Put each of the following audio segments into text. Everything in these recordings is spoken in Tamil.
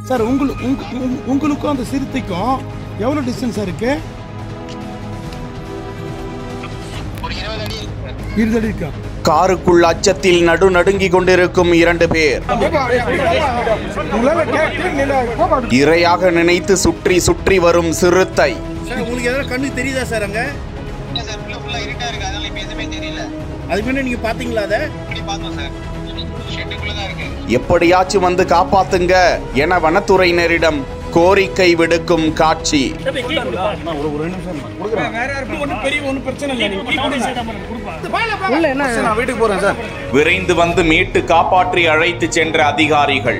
சார் உங்களுக்கு உங்க- உங்க- உங்களுக்கும் அந்த சிறுத்தைக்கும் எவ்வளோ டிஸ்டன்ஸ் இருக்கு ஒரு இருபது அடி இருக்கு சார் இருபது அடி இருக்கா காருக்குள் அச்சத்தில் நடுநடுங்கிக் கொண்டிருக்கும் இரண்டு பேர் உங்களால கேட்க நில போகாது இரையாக நினைத்து சுற்றி சுற்றி வரும் சிறுத்தை சார் உங்களுக்கு எதாவது கண்ணுக்கு தெரியுதா சார் அங்க இல்லை சார் உள்ள ஃபுல்லாக இருட்டா இருக்கு அதனால இப்போ எதுவுமே தெரியல அதுக்கு முன்னாடி நீங்க பாத்தீங்களா அதை இப்படி பார்த்தோம் சார் ஷெட்டுக்குள்ளே தான் இருக்கு எப்படியாச்சும் வந்து காப்பாத்துங்க என வனத்துறையினரிடம் கோரிக்கை விடுக்கும் காட்சி விரைந்து வந்து மீட்டு காப்பாற்றி அழைத்து சென்ற அதிகாரிகள்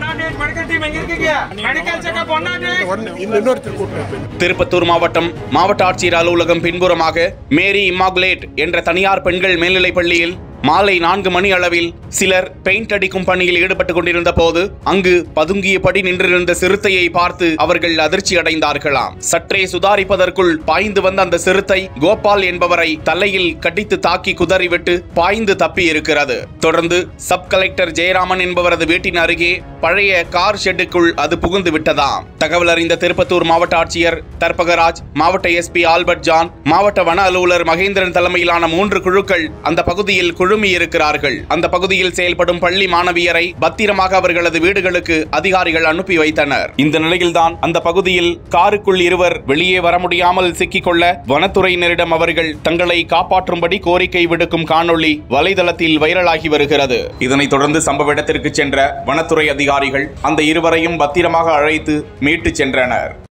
இன்னொருத்தர் கூட்டம் திருப்பத்தூர் மாவட்டம் மாவட்ட ஆட்சியர் அலுவலகம் பின்புறமாக மேரி இம்மாகுலேட் என்ற தனியார் பெண்கள் மேல்நிலைப் பள்ளியில் மாலை நான்கு மணி அளவில் சிலர் பெயிண்ட் அடிக்கும் பணியில் ஈடுபட்டுக் கொண்டிருந்த போது அங்கு பதுங்கியபடி நின்றிருந்த சிறுத்தையை பார்த்து அவர்கள் அதிர்ச்சி அடைந்தார்களாம் சற்றே சுதாரிப்பதற்குள் பாய்ந்து வந்த அந்த சிறுத்தை கோபால் என்பவரை தலையில் கடித்து தாக்கி குதறிவிட்டு பாய்ந்து தப்பி இருக்கிறது தொடர்ந்து சப் கலெக்டர் ஜெயராமன் என்பவரது வீட்டின் அருகே பழைய கார் ஷெட்டுக்குள் அது புகுந்து விட்டதாம் தகவல் அறிந்த திருப்பத்தூர் மாவட்ட ஆட்சியர் தர்பகராஜ் மாவட்ட எஸ்பி ஆல்பர்ட் ஜான் மாவட்ட வன அலுவலர் மகேந்திரன் தலைமையிலான மூன்று குழுக்கள் அந்த பகுதியில் குழுமி இருக்கிறார்கள் அந்த பகுதியில் செயல்படும் பள்ளி மாணவியரை பத்திரமாக அவர்களது வீடுகளுக்கு அதிகாரிகள் அனுப்பி வைத்தனர் இந்த நிலையில்தான் அந்த பகுதியில் காருக்குள் இருவர் வெளியே வர முடியாமல் சிக்கிக்கொள்ள வனத்துறையினரிடம் அவர்கள் தங்களை காப்பாற்றும்படி கோரிக்கை விடுக்கும் காணொளி வலைதளத்தில் வைரலாகி வருகிறது இதனைத் தொடர்ந்து சம்பவ இடத்திற்கு சென்ற வனத்துறை அதிகாரிகள் அந்த இருவரையும் பத்திரமாக அழைத்து மீட்டுச் சென்றனர்